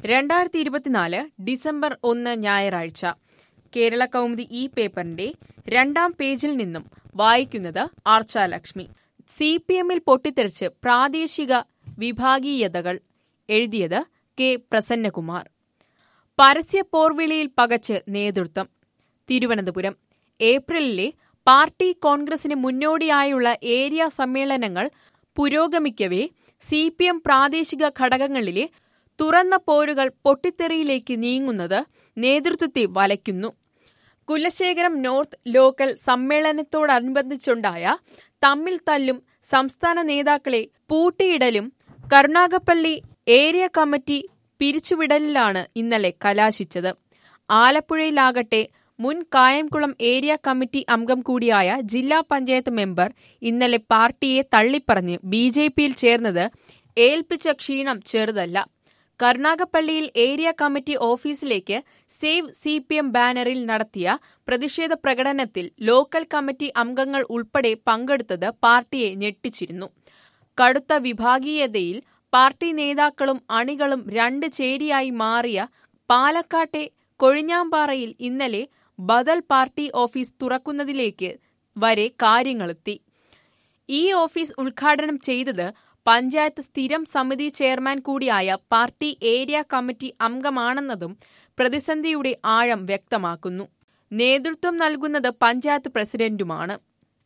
രണ്ടായിരത്തി ഇരുപത്തിനാല് ഡിസംബർ ഒന്ന് ഞായറാഴ്ച കേരള കൗമുദി ഈ പേപ്പറിന്റെ രണ്ടാം പേജിൽ നിന്നും വായിക്കുന്നത് ആർച്ചാലക്ഷ്മി സി പി എമ്മിൽ പൊട്ടിത്തെറിച്ച് പ്രാദേശിക വിഭാഗീയതകൾ എഴുതിയത് കെ പ്രസന്നകുമാർ പരസ്യ പോർവിളിയിൽ പകച്ച് നേതൃത്വം തിരുവനന്തപുരം ഏപ്രിലിലെ പാർട്ടി കോൺഗ്രസിന് മുന്നോടിയായുള്ള ഏരിയ സമ്മേളനങ്ങൾ പുരോഗമിക്കവേ സി പി എം പ്രാദേശിക ഘടകങ്ങളിലെ തുറന്ന പോരുകൾ പൊട്ടിത്തെറിയിലേക്ക് നീങ്ങുന്നത് നേതൃത്വത്തെ വലയ്ക്കുന്നു കുലശേഖരം നോർത്ത് ലോക്കൽ സമ്മേളനത്തോടനുബന്ധിച്ചുണ്ടായ തമ്മിൽ തല്ലും സംസ്ഥാന നേതാക്കളെ പൂട്ടിയിടലും കരുണാകപ്പള്ളി ഏരിയ കമ്മിറ്റി പിരിച്ചുവിടലിലാണ് ഇന്നലെ കലാശിച്ചത് ആലപ്പുഴയിലാകട്ടെ മുൻ കായംകുളം ഏരിയ കമ്മിറ്റി അംഗം കൂടിയായ ജില്ലാ പഞ്ചായത്ത് മെമ്പർ ഇന്നലെ പാർട്ടിയെ തള്ളിപ്പറഞ്ഞ് ബി ജെ പിയിൽ ചേർന്നത് ഏൽപ്പിച്ച ക്ഷീണം ചെറുതല്ല കരുണാകപ്പള്ളിയിൽ ഏരിയ കമ്മിറ്റി ഓഫീസിലേക്ക് സേവ് സി പി എം ബാനറിൽ നടത്തിയ പ്രതിഷേധ പ്രകടനത്തിൽ ലോക്കൽ കമ്മിറ്റി അംഗങ്ങൾ ഉൾപ്പെടെ പങ്കെടുത്തത് പാർട്ടിയെ ഞെട്ടിച്ചിരുന്നു കടുത്ത വിഭാഗീയതയിൽ പാർട്ടി നേതാക്കളും അണികളും രണ്ട് ചേരിയായി മാറിയ പാലക്കാട്ടെ കൊഴിഞ്ഞാമ്പാറയിൽ ഇന്നലെ ബദൽ പാർട്ടി ഓഫീസ് തുറക്കുന്നതിലേക്ക് വരെ കാര്യങ്ങളെത്തി ഈ ഓഫീസ് ഉദ്ഘാടനം ചെയ്തത് പഞ്ചായത്ത് സ്ഥിരം സമിതി ചെയർമാൻ കൂടിയായ പാർട്ടി ഏരിയ കമ്മിറ്റി അംഗമാണെന്നതും പ്രതിസന്ധിയുടെ ആഴം വ്യക്തമാക്കുന്നു നേതൃത്വം നൽകുന്നത് പഞ്ചായത്ത് പ്രസിഡന്റുമാണ്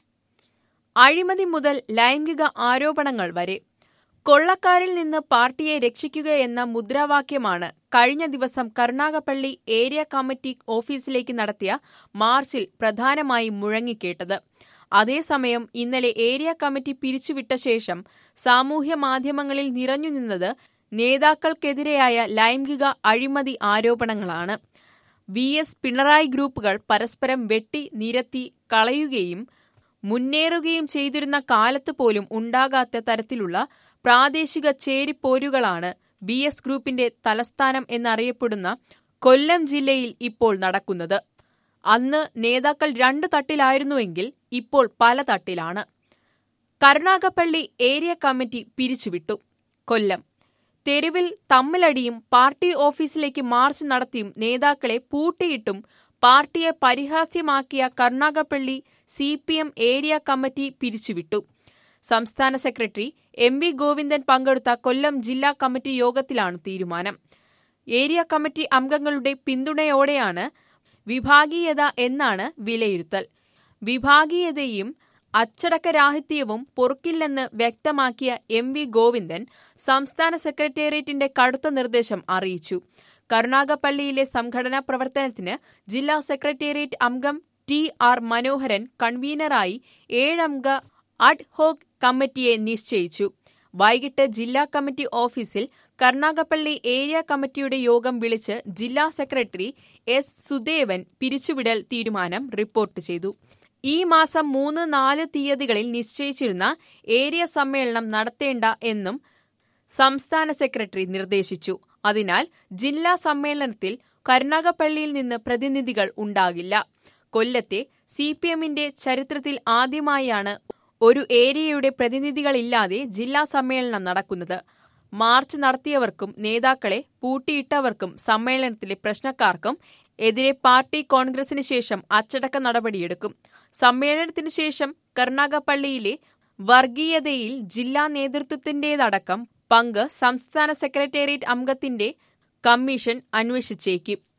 അഴിമതി മുതൽ ലൈംഗിക ആരോപണങ്ങൾ വരെ കൊള്ളക്കാരിൽ നിന്ന് പാർട്ടിയെ രക്ഷിക്കുകയെന്ന മുദ്രാവാക്യമാണ് കഴിഞ്ഞ ദിവസം കരുണാകപ്പള്ളി ഏരിയ കമ്മിറ്റി ഓഫീസിലേക്ക് നടത്തിയ മാർച്ചിൽ പ്രധാനമായി മുഴങ്ങിക്കേട്ടത് അതേസമയം ഇന്നലെ ഏരിയ കമ്മിറ്റി പിരിച്ചുവിട്ട ശേഷം സാമൂഹ്യ മാധ്യമങ്ങളിൽ നിറഞ്ഞുനിന്നത് നേതാക്കൾക്കെതിരെയായ ലൈംഗിക അഴിമതി ആരോപണങ്ങളാണ് വി എസ് പിണറായി ഗ്രൂപ്പുകൾ പരസ്പരം വെട്ടി നിരത്തി കളയുകയും മുന്നേറുകയും ചെയ്തിരുന്ന കാലത്ത് പോലും ഉണ്ടാകാത്ത തരത്തിലുള്ള പ്രാദേശിക ചേരിപ്പോരുകളാണ് ബി എസ് ഗ്രൂപ്പിന്റെ തലസ്ഥാനം എന്നറിയപ്പെടുന്ന കൊല്ലം ജില്ലയിൽ ഇപ്പോൾ നടക്കുന്നത് അന്ന് നേതാക്കൾ രണ്ട് തട്ടിലായിരുന്നുവെങ്കിൽ ഇപ്പോൾ പല തട്ടിലാണ് കരുണാകപ്പള്ളി ഏരിയ കമ്മിറ്റി പിരിച്ചുവിട്ടു കൊല്ലം തെരുവിൽ തമ്മിലടിയും പാർട്ടി ഓഫീസിലേക്ക് മാർച്ച് നടത്തിയും നേതാക്കളെ പൂട്ടിയിട്ടും പാർട്ടിയെ പരിഹാസ്യമാക്കിയ Karunagappally C P M area committee പിരിച്ചുവിട്ടു സംസ്ഥാന സെക്രട്ടറി എം വി ഗോവിന്ദൻ പങ്കെടുത്ത കൊല്ലം ജില്ലാ കമ്മിറ്റി യോഗത്തിലാണ് തീരുമാനം ഏരിയ കമ്മിറ്റി അംഗങ്ങളുടെ പിന്തുണയോടെയാണ് വിഭാഗീയത എന്നാണ് വിലയിരുത്തൽ വിഭാഗീയതയും അച്ചടക്കരാഹിത്യവും പൊറുക്കില്ലെന്ന് വ്യക്തമാക്കിയ എം വി ഗോവിന്ദൻ സംസ്ഥാന സെക്രട്ടേറിയറ്റിന്റെ കടുത്ത നിർദ്ദേശം അറിയിച്ചു കരുണാകപ്പള്ളിയിലെ സംഘടനാ പ്രവർത്തനത്തിന് ജില്ലാ സെക്രട്ടേറിയറ്റ് അംഗം ടി ആർ മനോഹരൻ കൺവീനറായി ഏഴംഗ അഡ് ഹോക് കമ്മിറ്റിയെ നിശ്ചയിച്ചു വൈകിട്ട് ജില്ലാ കമ്മിറ്റി ഓഫീസിൽ കരുണാകപ്പള്ളി ഏരിയ കമ്മിറ്റിയുടെ യോഗം വിളിച്ച് ജില്ലാ സെക്രട്ടറി എസ് സുദേവൻ പിരിച്ചുവിടൽ തീരുമാനം റിപ്പോർട്ട് ചെയ്തു ഈ മാസം മൂന്ന് നാല് തീയതികളിൽ നിശ്ചയിച്ചിരുന്ന ഏരിയ സമ്മേളനം നടത്തേണ്ട എന്നും സംസ്ഥാന സെക്രട്ടറി നിർദ്ദേശിച്ചു അതിനാൽ ജില്ലാ സമ്മേളനത്തിൽ കരുണാകപ്പള്ളിയിൽ നിന്ന് പ്രതിനിധികൾ ഉണ്ടാകില്ല കൊല്ലത്തെ സി പി എമ്മിന്റെ ചരിത്രത്തിൽ ആദ്യമായാണ് ഒരു ഏരിയയുടെ പ്രതിനിധികളില്ലാതെ ജില്ലാ സമ്മേളനം നടക്കുന്നത് മാർച്ച് നടത്തിയവർക്കും നേതാക്കളെ പൂട്ടിയിട്ടവർക്കും സമ്മേളനത്തിലെ പ്രശ്നക്കാർക്കും എതിരെ പാർട്ടി കോൺഗ്രസിന് ശേഷം അച്ചടക്ക നടപടിയെടുക്കും സമ്മേളനത്തിന് ശേഷം കരുണാകപ്പള്ളിയിലെ വർഗീയതയിൽ ജില്ലാ നേതൃത്വത്തിന്റേതടക്കം പങ്ക് സംസ്ഥാന സെക്രട്ടേറിയറ്റ് അംഗത്തിന്റെ കമ്മീഷൻ അന്വേഷിച്ചേക്കും